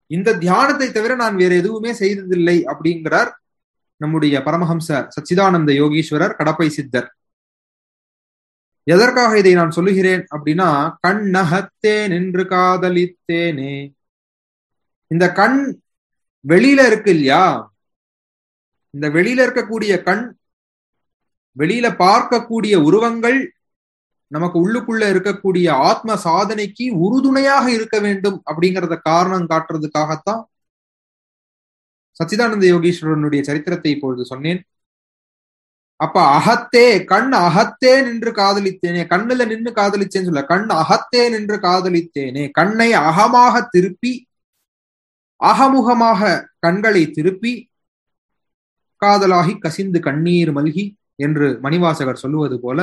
இந்த தியானத்தை தவிர நான் வேற எதுவுமே செய்ததில்லை அப்படிங்கிறார் நம்முடைய பரமஹம்ச சச்சிதானந்த யோகீஸ்வரர் கடப்பை சித்தர் எதற்காக இதை நான் சொல்லுகிறேன் அப்படின்னா கண்ணகத்தே நின்று காதலித்தேனே இந்த கண் வெளியில இருக்கு இல்லையா இந்த வெளியில இருக்கக்கூடிய கண் வெளியில பார்க்கக்கூடிய உருவங்கள் நமக்கு உள்ளுக்குள்ள இருக்கக்கூடிய ஆத்ம சாதனைக்கு உறுதுணையாக இருக்க வேண்டும் அப்படிங்கறத காரணம் காட்டுறதுக்காகத்தான் சச்சிதானந்த யோகீஸ்வரனுடைய சரித்திரத்தை இப்பொழுது சொன்னேன் அப்ப அகத்தே கண் அகத்தே நின்று காதலித்தேனே கண்ணுல நின்று காதலிச்சேன்னு சொல்ல கண் அகத்தே நின்று காதலித்தேனே கண்ணை அகமாக திருப்பி அகமுகமாக கண்களை திருப்பி காதலாகி கசிந்து கண்ணீர் மல்கி என்று மணிவாசகர் சொல்லுவது போல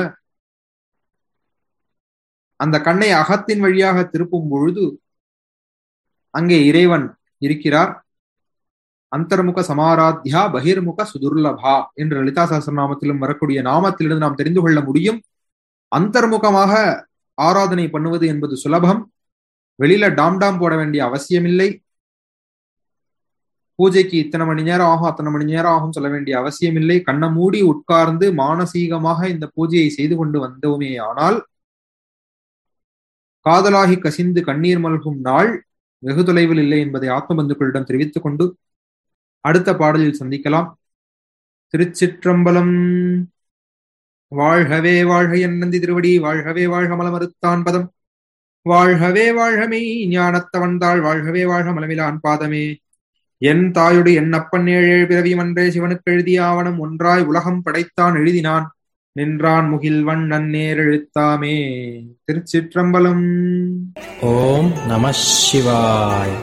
அந்த கண்ணை அகத்தின் வழியாக திருப்பும் பொழுது அங்கே இறைவன் இருக்கிறார் அந்தர்முக சமாராத்யா பகிர்முக சுதுர்லபா என்று லலிதா சஹஸ்ரநாமத்திலும் வரக்கூடிய நாமத்திலிருந்து நாம் தெரிந்து கொள்ள முடியும் அந்தர்முகமாக ஆராதனை பண்ணுவது என்பது சுலபம் வெளியில டாம் டாம் போட வேண்டிய அவசியமில்லை பூஜைக்கு இத்தனை மணி நேரம் ஆகும் அத்தனை மணி நேரம் ஆகும் சொல்ல வேண்டிய அவசியம் இல்லை கண்ணை மூடி உட்கார்ந்து மானசீகமாக இந்த பூஜையை செய்து கொண்டு வந்தோமே ஆனால் காதலாகி கசிந்து கண்ணீர் மல்கும் நாள் வெகு தொலைவில் இல்லை என்பதை ஆத்ம பந்துக்களிடம் தெரிவித்துக் கொண்டு அடுத்த பாடலில் சந்திக்கலாம் திருச்சிற்றம்பலம் வாழ்கவே வாழ்க என் நந்தி திருவடி வாழ்கவே வாழ்க மலமறுத்தான் பதம் வாழ்கவே வாழ்கமே ஞானத்தவன்தாள் வாழ்கவே வாழ்க மலமிலான் பாதமே என் தாயுடு என் அப்பன் ஏழு பிறவி மன்றே சிவனுக்கு எழுதிய ஆவணம் ஒன்றாய் உலகம் படைத்தான் எழுதினான் நின்றான் முகில்வன் நன்னேர் எழுத்தாமே திருச்சிற்றம்பலம் ஓம் நம சிவாய்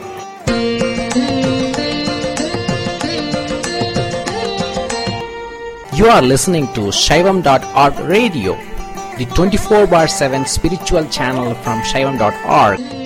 You are listening to Shaivam.org radio, the 24 bar 7 spiritual channel from Shaivam.org.